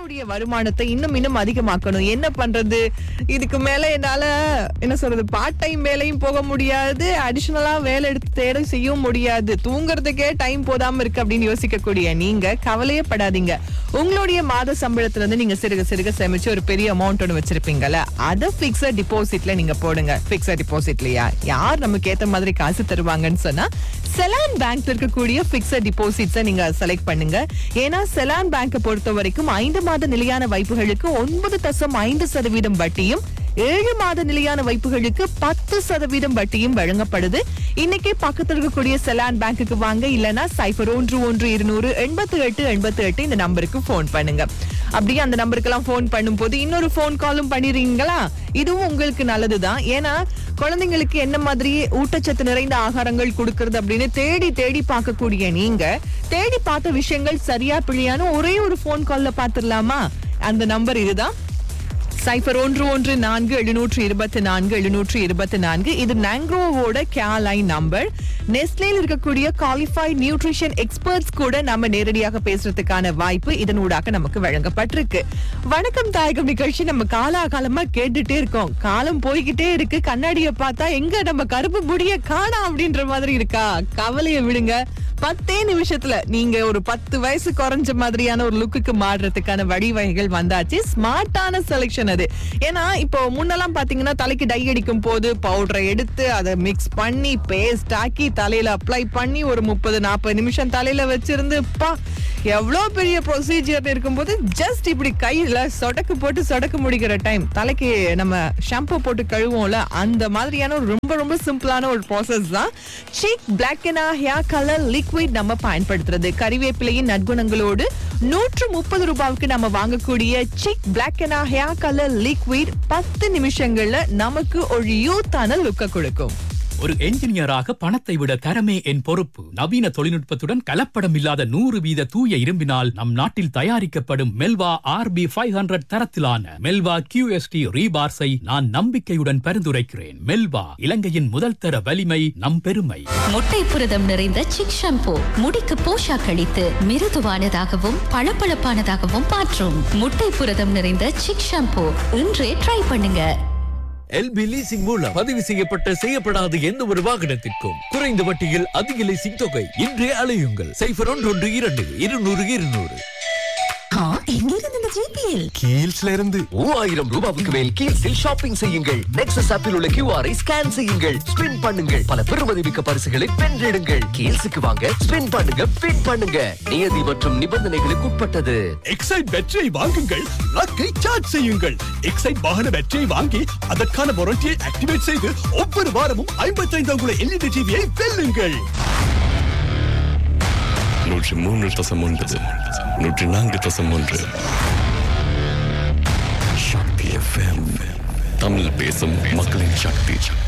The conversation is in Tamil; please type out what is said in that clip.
உங்களுடைய வருமானத்தை இன்னும் இன்னும் அதிகமாக்கணும் என்ன பண்றது இதுக்கு மேல என்னால என்ன சொல்றது பார்ட் டைம் வேலையும் போக முடியாது அடிஷனலா வேலை எடுத்து தேட செய்யவும் முடியாது தூங்குறதுக்கே டைம் போதாம இருக்கு அப்படின்னு யோசிக்கக்கூடிய நீங்க கவலையே படாதீங்க உங்களுடைய மாத சம்பளத்துல இருந்து நீங்க சிறுக சிறுக சேமிச்சு ஒரு பெரிய அமௌண்ட் ஒன்று வச்சிருப்பீங்கல்ல அதை பிக்ஸட் டிபாசிட்ல நீங்க போடுங்க பிக்ஸட் டிபாசிட்லயா யார் நமக்கு ஏத்த மாதிரி காசு தருவாங்கன்னு சொன்னா செலான் பேங்க்ல இருக்கக்கூடிய பிக்ஸட் டிபாசிட்ஸை நீங்க செலக்ட் பண்ணுங்க ஏன்னா செலான் பேங்கை பொறுத்த வரைக்கும் ஐந்து மாத நிலையான வைப்புகளுக்கு ஒன்பது தசம் ஐந்து சதவீதம் வட்டியும் ஏழு மாத நிலையான வைப்புகளுக்கு பத்து சதவீதம் வட்டியும் வழங்கப்படுது இன்னைக்கே பக்கத்துல இருக்கக்கூடிய செலான் பேங்க்குக்கு வாங்க இல்லனா சைபர் ஒன்று ஒன்று இருநூறு எண்பத்தி எட்டு எண்பத்தி எட்டு இந்த நம்பருக்கு ஃபோன் பண்ணுங்க அப்படியே அந்த நம்பருக்கெல்லாம் ஃபோன் பண்ணும்போது இன்னொரு ஃபோன் காலும் பண்ணிடுறீங்களா இதுவும் உங்களுக்கு நல்லதுதான் ஏன்னா குழந்தைங்களுக்கு என்ன மாதிரி ஊட்டச்சத்து நிறைந்த ஆகாரங்கள் கொடுக்கறது அப்படின்னு தேடி தேடி பார்க்கக்கூடிய நீங்க தேடி பார்த்த விஷயங்கள் சரியா பிள்ளையான்னு ஒரே ஒரு ஃபோன் கால்ல பாத்துடலாமா அந்த நம்பர் இதுதான் சைபர் ஒன்று ஒன்று நான்கு எழுநூற்று இருபத்தி நான்கு எழுநூற்று இருபத்தி நான்கு இது நாங்ரோவோட கேலைன் நம்பர் நெஸ்லேல இருக்கக்கூடிய குவாலிஃபைட் நியூட்ரிஷன் எக்ஸ்பர்ட்ஸ் கூட நம்ம நேரடியாக பேசுறதுக்கான வாய்ப்பு இதனூடாக நமக்கு வழங்கப்பட்டிருக்கு வணக்கம் தாயகம் நிகழ்ச்சி நம்ம காலாகாலமா கேட்டுட்டே இருக்கோம் காலம் போய்கிட்டே இருக்கு கண்ணாடிய பார்த்தா எங்க நம்ம கருப்பு முடிய காணா அப்படின்ற மாதிரி இருக்கா கவலையை விடுங்க பத்தே நிமிஷத்துல நீங்க ஒரு பத்து வயசு குறைஞ்ச மாதிரியான ஒரு லுக்குக்கு மாறுறதுக்கான வழிவகைகள் வந்தாச்சு ஸ்மார்ட்டான செலெக்ஷன் அது ஏன்னா இப்போ முன்னெல்லாம் பாத்தீங்கன்னா தலைக்கு டை அடிக்கும் போது பவுடரை எடுத்து அதை மிக்ஸ் பண்ணி பேஸ்ட் ஆக்கி தலையில அப்ளை பண்ணி ஒரு முப்பது நாற்பது நிமிஷம் தலையில வச்சிருந்து பா எவ்வளவு பெரிய ப்ரொசீஜர் இருக்கும்போது ஜஸ்ட் இப்படி கையில சொடக்கு போட்டு சொடக்கு முடிக்கிற டைம் தலைக்கு நம்ம ஷாம்பு போட்டு கழுவோம்ல அந்த மாதிரியான ஒரு ரொம்ப ரொம்ப சிம்பிளான ஒரு ப்ராசஸ் தான் Chik black hair colour liquid நம்ம பயன்படுத்துறது கறிவேப்பிலையின் நற்குணங்களோடு நூற்று முப்பது ரூபாய்க்கு நம்ம வாங்கக்கூடிய Chik black hair colour liquid பத்து நிமிஷங்கள்ல நமக்கு ஒரு யூத்தான லுக்க கொடுக்கும் ஒரு என்ஜினியராக பணத்தை விட தரமே என் பொறுப்பு நவீன தொழில்நுட்பத்துடன் கலப்படம் இல்லாத நூறு வீத தூய இரும்பினால் நம் நாட்டில் தயாரிக்கப்படும் மெல்வா ஆர்பி ஃபைவ் ஹண்ட்ரட் தரத்திலான மெல்வா கியூஎஸ்டி ரீபார்ஸை நான் நம்பிக்கையுடன் பரிந்துரைக்கிறேன் மெல்வா இலங்கையின் முதல் தர வலிமை நம் பெருமை முட்டை புரதம் நிறைந்த சிக் ஷாம்பு முடிக்கு போஷாக் அளித்து மிருதுவானதாகவும் பளபளப்பானதாகவும் மாற்றும் முட்டை புரதம் நிறைந்த சிக் ஷாம்பு இன்றே ட்ரை பண்ணுங்க எல்பி லீசிங் மூலம் பதிவு செய்யப்பட்ட செய்யப்படாத எந்த ஒரு வாகனத்திற்கும் குறைந்த வட்டியில் அதிக லீசிங் தொகை இன்றே அலையுங்கள் சைபர் ஒன்று ஒன்று இரண்டு இருநூறு இருநூறு எங்கிருந்து இந்த ஜிபிஎல் கீழ்ஸ்ல இருந்து மூவாயிரம் ரூபாவுக்கு மேல் கீழ்ஸில் ஷாப்பிங் செய்யுங்கள் நெக்ஸஸ் ஆப்பில் உள்ள கியூஆரை ஸ்கேன் செய்யுங்கள் ஸ்பின் பண்ணுங்கள் பல பெறுமதிமிக்க பரிசுகளை வென்றெடுங்கள் கீழ்ஸுக்கு வாங்க ஸ்பின் பண்ணுங்க பின் பண்ணுங்க நியதி மற்றும் நிபந்தனைகளுக்கு உட்பட்டது எக்ஸைட் பேட்டரியை வாங்குங்கள் லக்கை சார்ஜ் செய்யுங்கள் எக்ஸைட் வாகன பேட்டரியை வாங்கி அதற்கான வாரண்டியை ஆக்டிவேட் செய்து ஒவ்வொரு வாரமும் ஐம்பத்தைந்து அங்குல எல்இடி டிவியை வெல்லுங்கள் நூற்றி மூன்று தசம் ஒன்பது நூற்றி நான்கு தசம் ஒன்று சக்தி எஃப்எம் தமிழ் பேசும் மக்களின் சக்தி